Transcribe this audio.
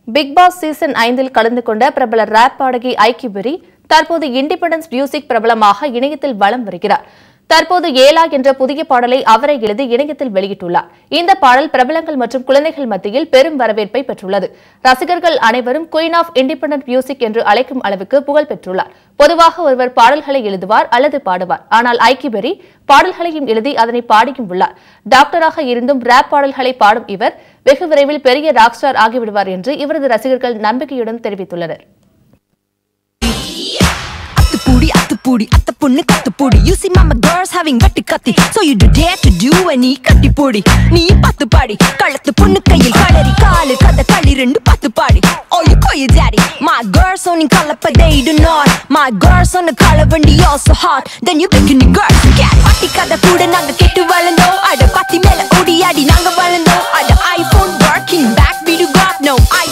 big Boss season ஐந்தில் கலந்து கொண்ட பிரபல ரேப் பாடகி ஐக்கி பெரி தற்போது இண்டிபெண்டன்ஸ் மியூசிக் பிரபலமாக இணையத்தில் வலம் வருகிறார் தற்போது ஏலா என்ற புதிய பாடலை அவரை எழுதி இணையத்தில் வெளியிட்டுள்ளார் இந்த பாடல் பிரபலங்கள் மற்றும் குழந்தைகள் மத்தியில் பெரும் வரவேற்பை பெற்றுள்ளது ரசிகர்கள் அனைவரும் குயின் ஆஃப் இண்டிபெண்டன்ட் மியூசிக் என்று அழைக்கும் அளவுக்கு புகழ் பெற்றுள்ளார் பொதுவாக ஒருவர் பாடல்களை எழுதுவார் அல்லது பாடுவார் ஆனால் ஐக்கி பெரி பாடல்களையும் எழுதி அதனை பாடியும் உள்ளார் டாக்டராக இருந்தும் ரேப் பாடல்களை பாடும் இவர் வெகு விரைவில் பெரிய ராக் ஸ்டார் ஆகிவிடுவார் என்று இவரது ரசிகர்கள் நம்பிக்கையுடன் தெரிவித்துள்ளனர் அத்துப்பூடி அத்துப்பூடி அத்த பொண்ணு கத்துப்பூடி you see mama girls having வெட்டு கத்தி so you do dare to do any கட்டி போடி நீ பத்து பாடி கழுத்து பொண்ணு கையில் களரி காலு கதை களி ரெண்டு பத்து பாடி oh you call your daddy my girls on in கலப்ப they do not my girls on the color வண்டி also hot then you picking the girls cat பாட்டி கதை கூட நாங்க கேட்டு வளர்ந்தோம் அட பாத்தி மேல ஓடி ஆடி நாங்க வளர்ந்தோம் அட iPhone working back we do got no